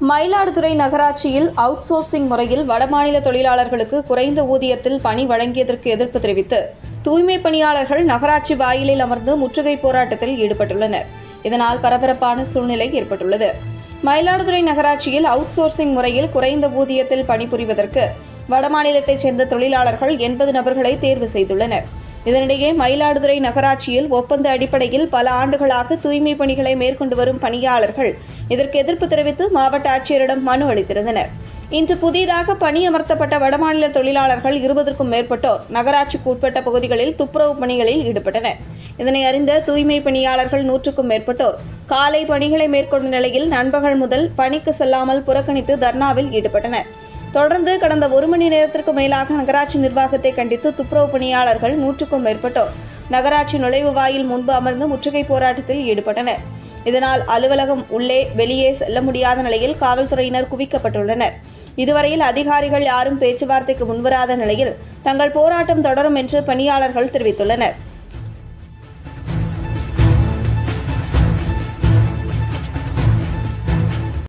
மயிலாடுதுறை நகராட்சியில் out sourcing முறையில் வடமாநில தொழிலாளர்களுக்கு குறைந்த ஊதியத்தில் பணி வழங்கியதற்கு எதிர்ப்பு தெரிவித்து தூய்மை பணியாளர்கள் நகராட்சி வாயிலில் அமர்ந்து முற்றுகை போராட்டத்தில் ஈடுபட்டுள்ளனர் இதனால் பரபரப்பான சூழ்நிலை ஏற்பட்டுள்ளது மயிலாடுதுறை நகராட்சியில் அவுட் சோர்சிங் முறையில் குறைந்த ஊதியத்தில் பணிபுரிவதற்கு வடமாநிலத்தைச் சேர்ந்த தொழிலாளர்கள் எண்பது நபர்களை தேர்வு செய்துள்ளனர் இதனிடையே மயிலாடுதுறை நகராட்சியில் ஒப்பந்த அடிப்படையில் பல ஆண்டுகளாக தூய்மை பணிகளை மேற்கொண்டு வரும் பணியாளர்கள் இதற்கு எதிர்ப்பு தெரிவித்து மாவட்ட ஆட்சியரிடம் மனு அளித்திருந்தனர் இன்று புதிதாக பணியமர்த்தப்பட்ட வடமாநில தொழிலாளர்கள் இருபதற்கும் மேற்பட்டோர் நகராட்சிக்கு உட்பட்ட பகுதிகளில் துப்புரவு பணிகளில் ஈடுபட்டனர் இதனை அறிந்த தூய்மை பணியாளர்கள் நூற்றுக்கும் மேற்பட்டோர் காலை பணிகளை மேற்கொண்ட நிலையில் நண்பகல் முதல் பணிக்கு செல்லாமல் புறக்கணித்து தர்ணாவில் ஈடுபட்டனர் தொடர்ந்து கடந்த ஒரு மணி நேரத்திற்கு மேலாக நகராட்சி நிர்வாகத்தை கண்டித்து துப்புரவு பணியாளர்கள் நூற்றுக்கும் மேற்பட்டோர் நகராட்சி நுழைவு வாயில் முன்பு அமர்ந்து முற்றுகை போராட்டத்தில் ஈடுபட்டனர் இதனால் அலுவலகம் உள்ளே வெளியே செல்ல முடியாத நிலையில் காவல்துறையினர் குவிக்கப்பட்டுள்ளனர் இதுவரையில் அதிகாரிகள் யாரும் பேச்சுவார்த்தைக்கு முன்வராத நிலையில் தங்கள் போராட்டம் தொடரும் என்று பணியாளர்கள் தெரிவித்துள்ளனர்